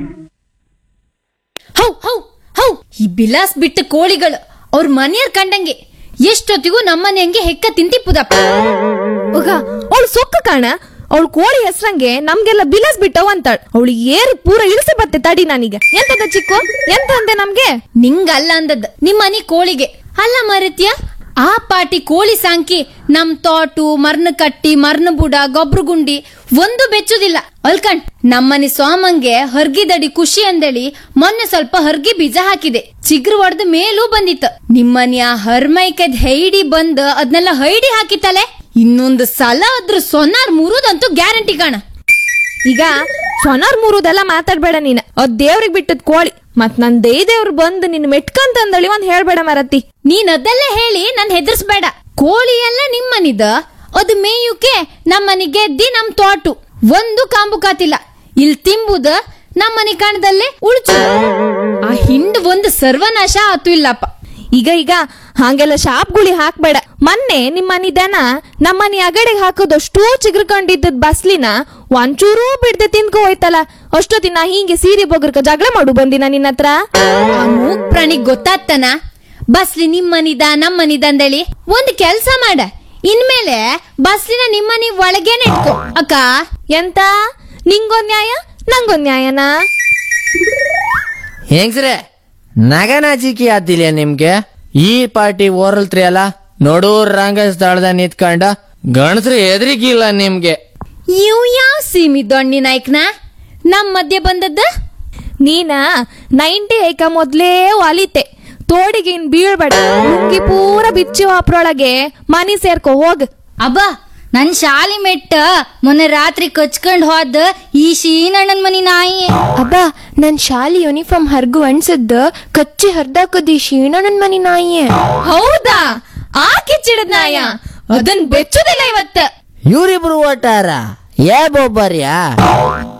how how how ಈ ಬಿಲಾಸ್ ಬಿಟ್ಟ ಕೋಳಿಗಳು ಅವ್ರ ಮನೆಯರ್ ಕಂಡಂಗೆ ಎಷ್ಟೊತ್ತಿಗೂ ನಮ್ಮನೆ ಹಂಗೆ ಹೆಕ್ಕ ತಿಂತಿಪ್ಪುದಪ್ಪ ಒಗ ಅವಳು ಸೊಕ್ಕ ಕಾಣ ಅವಳು ಕೋಳಿ ಹೆಸ್ರಂಗೆ ನಮ್ಗೆಲ್ಲ ಬಿಲಾಸ್ ಬಿಟ್ಟವ್ ಅಂತಾಳ ಅವಳು ಏರು ಪೂರ ಇಳಿಸಿ ಬತ್ತೆ ತಡಿ ನಾನೀಗ ಎಂತದ ಚಿಕ್ಕು ಎಂತ ಅಂದೆ ನಮ್ಗೆ ನಿಂಗಲ್ಲ ಅಂದದ್ ನಿಮ್ಮನೆ ಕೋಳಿಗೆ ಅಲ್ಲ ಮರತ್ಯ ಆ ಪಾಟಿ ಕೋಳಿ ಸಾಂಕಿ ನಮ್ ತೋಟು ಮರ್ನ ಕಟ್ಟಿ ಮರ್ನ ಬುಡ ಗೊಬ್ರು ಗುಂಡಿ ಒಂದು ಬೆಚ್ಚುದಿಲ್ಲ ಅಲ್ಕಂಡ್ ನಮ್ಮನೆ ಸೋಮಂಗೆ ಹರ್ಗಿದಡಿ ಖುಷಿ ಅಂದೇಳಿ ಮೊನ್ನೆ ಸ್ವಲ್ಪ ಹರ್ಗಿ ಬೀಜ ಹಾಕಿದೆ ಚಿಗ್ರು ಒಡ್ದ ಮೇಲೂ ಬಂದಿತ್ತು ನಿಮ್ಮನೆ ಆ ಹರ್ಮೈಕದ್ ಹೈಡಿ ಬಂದ್ ಅದ್ನೆಲ್ಲ ಹೈಡಿ ಹಾಕಿತ್ತಲೆ ಇನ್ನೊಂದು ಸಲ ಅದ್ರ ಸೊನಾರ್ ಮುರುದಂತೂ ಗ್ಯಾರಂಟಿ ಕಾಣ ಈಗ ಸೊನಾರ್ ಮೂರುದೆಲ್ಲ ಮಾತಾಡ್ಬೇಡ ನೀನ್ ಅದ್ ದೇವ್ರಿಗೆ ಬಿಟ್ಟದ್ ಕೋಳಿ ಮತ್ ನನ್ ದೈ ದೇವ್ರು ಬಂದು ನಿನ್ ಮೆಟ್ಕಂತಂದಳಿ ಒಂದ್ ಹೇಳ್ಬೇಡ ಮರತಿ ನೀನ್ ಅದೆಲ್ಲ ಹೇಳಿ ನನ್ ಹೆದರ್ಸ್ಬೇಡ ಕೋಳಿ ಎಲ್ಲ ನಿಮ್ಮನಿದ ಅದು ಮೇಯುಕೆ ನಮ್ಮನಿ ಗೆದ್ದಿ ನಮ್ ತೋಟು ಒಂದು ಕಾಂಬು ಕಾತಿಲ್ಲ ಇಲ್ ತಿಂಬುದ ನಮ್ಮನಿ ಕಾಣದಲ್ಲೇ ಉಳ್ಚು ಆ ಹಿಂಡ್ ಒಂದು ಸರ್ವನಾಶ ಆತು ಇಲ್ಲಪ್ಪ ಈಗ ಈಗ ಹಂಗೆಲ್ಲ ಶಾಪ್ಗುಳಿ ಹಾಕ್ಬೇಡ ಮೊನ್ನೆ ನಿಮ್ಮನಿ ದನ ನಮ್ಮನಿ ಅಗಡೆಗೆ ಹಾಕೋದಷ್ಟೂ ಚಿಗ್ರಕೊಂಡಿದ್ದದ್ ಬಸ್ಲಿನ ಒಂಚೂರೂ ಬಿಡ್ದೆ ತಿನ್ಕೊ ಹೋಯ್ತಲ್ಲ ಅಷ್ಟೊತ್ತಿನ ಹಿಂಗೆ ಸೀರೆ ಬೊಗರ್ಕ ಜಗಳ ಮಾಡು ಬಂದಿನ ನಿನ್ನ ಹತ್ರ ಆ ಮೂಕ್ ಪ್ರಾಣಿಗ್ ಗೊತ್ತಾಗ್ತಾನ ಬಸ್ಲಿ ನಿಮ್ಮನಿದ ನಮ್ಮನಿದ ಅಂದೇಳಿ ಒಂದ್ ಕೆಲ್ಸ ಮಾಡ ಇನ್ಮೇಲೆ ಬಸ್ಲಿನ ನಿಮ್ಮನಿ ಒಳಗೇನೆ ಇಟ್ಕೋ ಅಕ್ಕ ಎಂತ ನಿಂಗೊಂದ್ ನ್ಯಾಯ ನಂಗೊಂದ್ ನ್ಯಾಯನಾ ಹೆಂಗ್ಸ್ರೆ ನಗನಾಚಿಕೆ ಆತಿಲ್ಲ ನಿಮ್ಗೆ ಈ ಪಾರ್ಟಿ ಓರಲ್ತ್ರಿ ಅಲ್ಲ ನೋಡೂರ್ ರಂಗ ಸ್ಥಳದ ನಿಂತ್ಕೊಂಡ ಗಣಸ್ರು ಎದ್ರಿಗಿಲ್ಲ ನಿಮ್ಗೆ ಇವ್ ಯಾವ ಸೀಮಿ ದೊಣ್ಣಿ ನಾಯ್ಕನ ನಮ್ ಮಧ್ಯೆ ಬಂದದ್ದ ನೀನ ನೈಂಟಿ ಐಕ ಮೊದ್ಲೇ ವಾಲಿತೆ ತೋಡಿಗೆ ಇನ್ ಬೀಳ್ಬೇಡ ಲುಂಗಿ ಪೂರ ಬಿಚ್ಚಿ ಅಪ್ರೊಳಗೆ ಮನಿ ಸೇರ್ಕೊ ಹೋಗ್ ಅಬ್ಬ ನನ್ ಶಾಲಿ ಮೆಟ್ಟ ಮೊನ್ನೆ ರಾತ್ರಿ ಕಚ್ಕೊಂಡ್ ಹೋದ ಈ ಶೀನಣ್ಣನ್ ಮನಿ ನಾಯಿ ಅಬ್ಬ ನನ್ ಶಾಲಿ ಯೂನಿಫಾರ್ಮ್ ಹರ್ಗು ಅನ್ಸದ್ದ ಕಚ್ಚಿ ಹರ್ದಾಕದಿ ಶೀಣಣ್ಣನ್ ಮನಿ ನಾಯಿಯೇ ಹೌದಾ ಆ ಕಿಚ್ಚಿಡದ್ ನಾಯ ಅದನ್ ಬೆಚ್ಚುದಿಲ್ಲ ಇವತ್ತ ಇವ್ರಿಬ್ರು ಓಟಾರ ಏ ಬೊಬ್ಬರ್ಯಾ